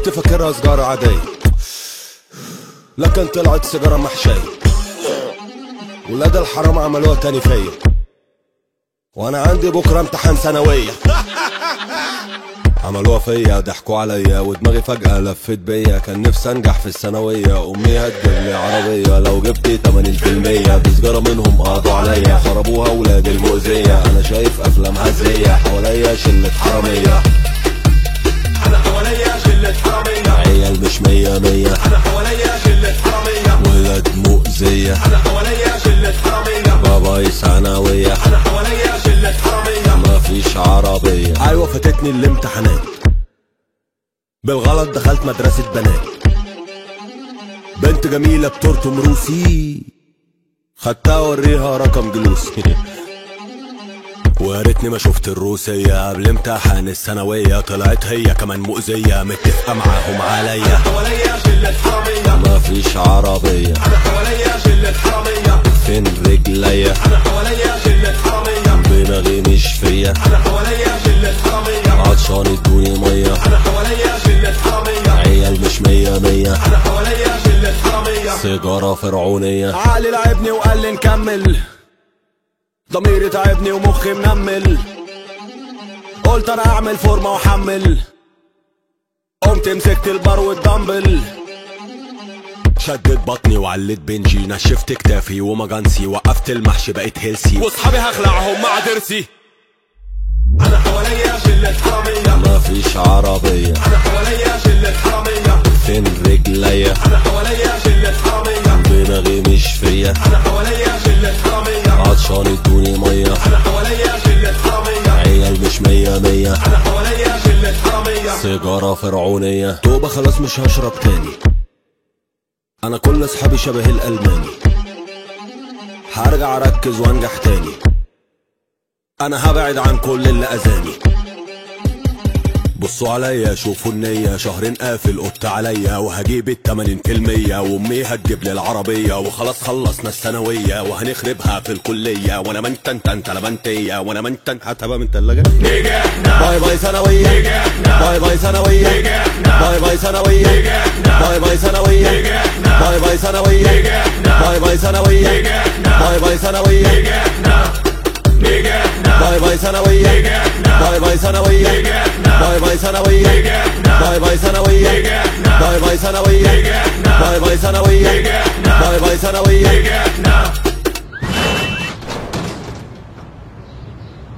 كنت فاكرها سجارة عادية لكن طلعت سيجارة محشية ولاد الحرام عملوها تاني فيا وانا عندي بكرة امتحان ثانوية عملوها فيا ضحكوا عليا ودماغي فجأة لفت بيا كان نفسي انجح في الثانوية امي هتجيب لي عربية لو جبت 80% بسجارة منهم قضوا عليا خربوها ولاد المؤذية انا شايف افلام هزية حواليا شلة حرامية انا حواليا شلة حرامية عيال مش مية مية انا حواليا شلة حرامية ولاد مؤذية انا حواليا شلة حرامية باباي ثانوية انا حواليا شلة حرامية مفيش عربية ايوه فاتتني الامتحانات بالغلط دخلت مدرسة بنات بنت جميلة بترتم روسي خدتها اوريها رقم جلوسي ويا ريتني ما شفت الروسية قبل امتحان الثانوية طلعت هي كمان مؤذية متفقة معاهم عليا حواليا شلة حرامية مفيش عربية انا حواليا شلة حرامية فين رجليا انا حواليا شلة حرامية دماغي مش فيا انا حواليا شلة حرامية عطشان ادوني مية انا حواليا شلة حرامية عيال مش مية مية انا حواليا شلة حرامية سيجارة فرعونية عقلي لعبني وقال لي نكمل ضميري تعبني ومخي منمل قلت انا اعمل فورمة واحمل قمت مسكت البار والدمبل شدت بطني وعلت بنجي نشفت كتافي ومجانسي وقفت المحشي بقيت هيلسي واصحابي هخلعهم مع ضرسي انا حواليا شلة حرامية مفيش عربية انا حواليا شلة حرامية فين رجليا انا حواليا شلة حرامية دماغي مش فيا انا حواليا شلة حرامية عطشان ادوني مية انا حواليا شلة حرامية عيال مش مية مية انا حواليا شلة حرامية سيجارة فرعونية توبة خلاص مش هشرب تاني أنا كل أصحابي شبه الألماني هرجع أركز وأنجح تاني أنا هبعد عن كل اللي أذاني بصوا عليا شوفوا النية شهرين قافل قط عليا وهجيب التمانين في المية وامي هتجيب لي العربية وخلاص خلصنا الثانوية وهنخربها في الكلية وانا منتن تنت لبنتية وانا منتن هتبقى من تلاجة نجحنا باي باي ثانوية نجحنا باي باي ثانوية نجحنا باي باي ثانوية نجحنا باي باي ثانوية نجحنا باي باي ثانوية نجحنا باي باي ثانوية نجحنا باي باي ثانوية نجحنا نجحنا باي باي ثانوية نجحنا باي باي ثانوية نجحنا باي باي ثانوية نجحنا باي باي ثانوية نجحنا باي باي ثانوية نجحنا باي باي ثانوية نجحنا باي باي ثانوية نجحنا